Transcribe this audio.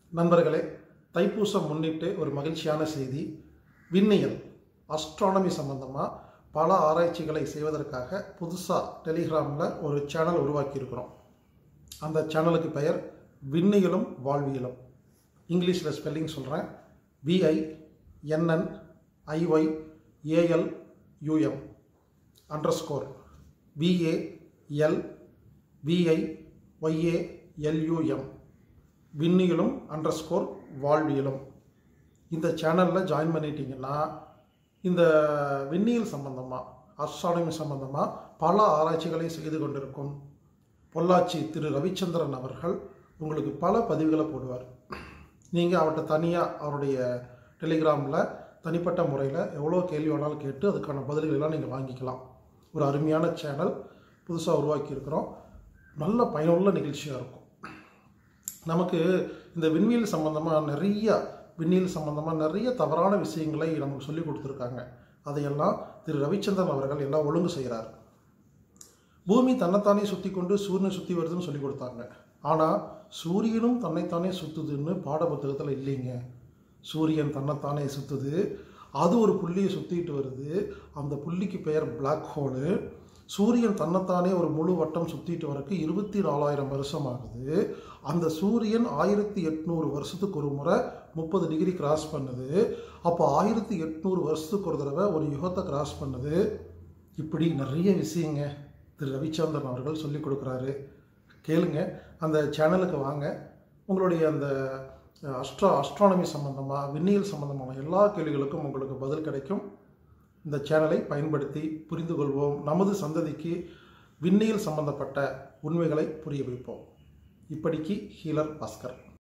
நண்பர்களே தைப்பூசம் முன்னிட்டு ஒரு மகிழ்ச்சியான செய்தி விண்ணியல் அஸ்ட்ரானமி சம்பந்தமாக பல ஆராய்ச்சிகளை செய்வதற்காக புதுசாக டெலிகிராமில் ஒரு சேனல் உருவாக்கியிருக்கிறோம் அந்த சேனலுக்கு பெயர் விண்ணியலும் வாழ்வியலும் இங்கிலீஷில் ஸ்பெல்லிங் சொல்கிறேன் V I N N I Y A L U M underscore V A L V I Y A L U M விண்ணியலும் அண்டர் ஸ்கோர் வாழ்வியலும் இந்த சேனலில் ஜாயின் பண்ணிட்டீங்கன்னா இந்த விண்ணியல் சம்பந்தமாக அஸ்ட்ரானமி சம்பந்தமாக பல ஆராய்ச்சிகளை செய்து கொண்டிருக்கும் பொள்ளாச்சி திரு ரவிச்சந்திரன் அவர்கள் உங்களுக்கு பல பதிவுகளை போடுவார் நீங்கள் அவர்கிட்ட தனியாக அவருடைய டெலிகிராமில் தனிப்பட்ட முறையில் எவ்வளோ கேள்வி வேணாலும் கேட்டு அதுக்கான பதில்களெல்லாம் நீங்கள் வாங்கிக்கலாம் ஒரு அருமையான சேனல் புதுசாக உருவாக்கியிருக்கிறோம் நல்ல பயனுள்ள நிகழ்ச்சியாக இருக்கும் நமக்கு இந்த விண்வெளி சம்பந்தமாக நிறைய விண்வெளி சம்பந்தமாக நிறைய தவறான விஷயங்களை நமக்கு சொல்லி கொடுத்துருக்காங்க அதையெல்லாம் திரு ரவிச்சந்திரன் அவர்கள் எல்லாம் ஒழுங்கு செய்கிறார் பூமி தன்னைத்தானே சுற்றி கொண்டு சூரியனை சுற்றி வருதுன்னு சொல்லி கொடுத்தாங்க ஆனால் சூரியனும் தன்னைத்தானே சுற்றுதுன்னு பாட புத்தகத்தில் இல்லைங்க சூரியன் தன்னைத்தானே சுற்றுது அது ஒரு புள்ளியை சுற்றிட்டு வருது அந்த புள்ளிக்கு பெயர் பிளாக் ஹோலு சூரியன் தன்னைத்தானே ஒரு முழு வட்டம் சுற்றிட்டு வரக்கு இருபத்தி நாலாயிரம் வருஷம் ஆகுது அந்த சூரியன் ஆயிரத்தி எட்நூறு வருஷத்துக்கு ஒரு முறை முப்பது டிகிரி கிராஸ் பண்ணுது அப்போ ஆயிரத்தி எட்நூறு வருஷத்துக்கு ஒரு தடவை ஒரு யுகத்தை கிராஸ் பண்ணுது இப்படி நிறைய விஷயங்க திரு ரவிச்சந்திரன் அவர்கள் சொல்லி கொடுக்குறாரு கேளுங்க அந்த சேனலுக்கு வாங்க உங்களுடைய அந்த அஸ்ட்ரா அஸ்ட்ரானமி சம்பந்தமாக விண்ணியல் சம்பந்தமான எல்லா கேள்விகளுக்கும் உங்களுக்கு பதில் கிடைக்கும் இந்த சேனலை பயன்படுத்தி புரிந்து கொள்வோம் நமது சந்ததிக்கு விண்ணியல் சம்பந்தப்பட்ட உண்மைகளை புரிய வைப்போம் இப்படிக்கு ஹீலர் பாஸ்கர்